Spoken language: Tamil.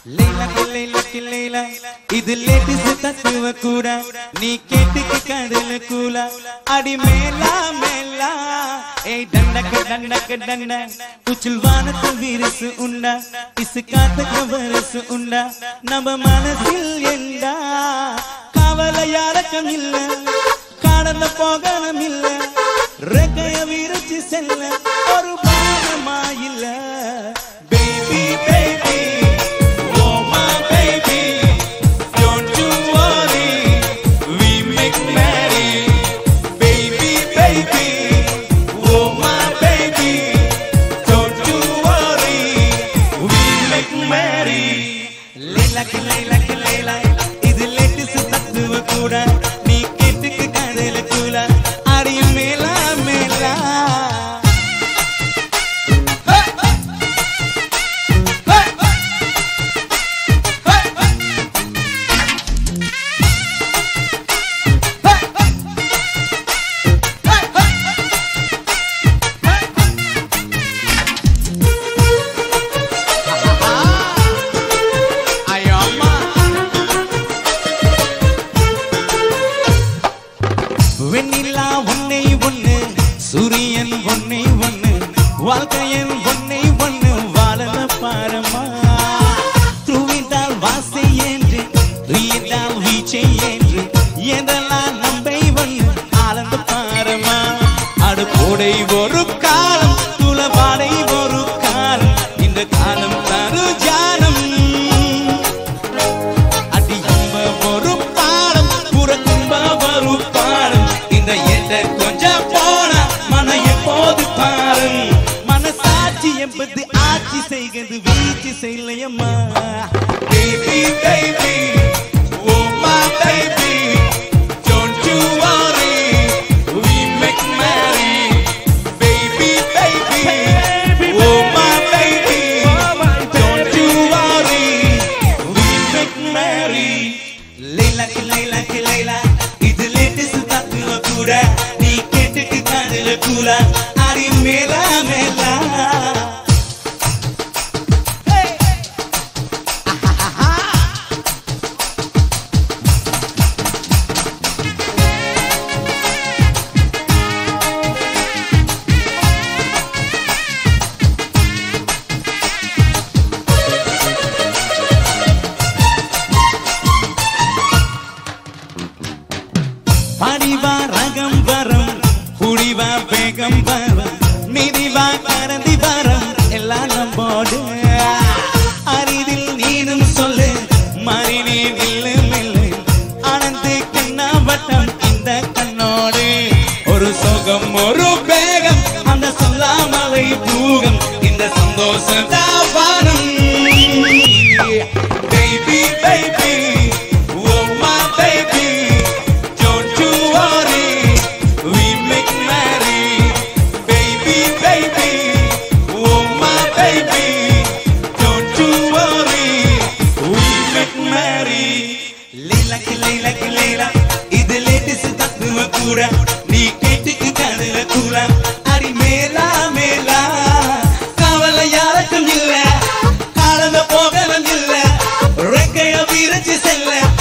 லைலா லைலா லைலா இது லேடிஸ் தத்துவ கூட நீ கேட்டுக்கு கடல கூல அடி மேலா மேலா ஏய் டண்டக்க டண்டக்க டண்ட உச்சில் வானத்தில் வீரசு உண்டா இசு காத்துக்கு வரசு உண்டா நம்ம மனசில் எண்டா கவலை யாருக்கும் இல்ல கடந்த போகணும் இல்ல ரெக்கைய விரிச்சு செல்ல ஒரு பானமா இல்ல baby baby Oh my baby, don't you worry, we make merry, baby, baby. Oh my baby, don't you worry, we make merry. Laila கி லைலா கி லைலா, இது latest தத்துவ கூட நீ கேட்டுக்கு காதல கூட அடி மேலா மேலா ஐயோ அம்மா வெண்ணிலா ஒன்னை ஒண்ணு சூரியன் ஒன்னை ஒண்ணு வாழ்க்கையன் ஒன்னை ஒண்ணு வாழன பாரமா துவிதால் வாசை என்று ரீதால் வீச்சை என்று எதெல்லாம் நம்பை ஒண்ணு ஆனந்த பாரமா அடுப்போடை ஒரு காலம் துளபாடை ஒரு காலம் இந்த காலம் தரு ஜானம் அடி இன்ப ஒரு பாடம் புறக்கும்ப ஒரு பாடம் இந்த எட்ட கொஞ்சம் போனா மன எப்போது பாரும் மனசாட்சி என்பது ஆட்சி செய்கிறது வீச்சு செய்யலையம்மா baby baby oh my baby Don't you worry, we make merry, baby, baby. Oh my baby, don't you worry, we make merry. Laila கி லைலா கி லைலா, இது latest தத்துவ கூட நீ கேட்டுக்கு காதல கூட அடி மேலா மேலா Hey! படிவா ரகம் வரம் குடிவா வேகம் வரம் நிதிவா கரந்தி வரம் எல்லாம் நம்மோடு அரிதில் நீனும் சொல்லு மறினே நில்லு நில்லு ஆனந்து கண்ணா வட்டம் இந்த கண்ணோடு ஒரு சுகம் ஒரு வேகம் அந்த சொல்லாமலை பூகம் இந்த சந்தோஷம் தாவானம் baby baby oh my baby don't you worry we make merry baby baby oh my baby don't you worry we make merry Laila கி லைலா கி லைலா இது லேட்டஸ்ட் தத்துவ கூட நீ கேட்டுக்கு கதல கூட அடி மேலா மேலா கவலை யாருக்கும் இல்ல காலந்த போகலும் இல்ல ரெக்கைய விரிச்சு செல்ல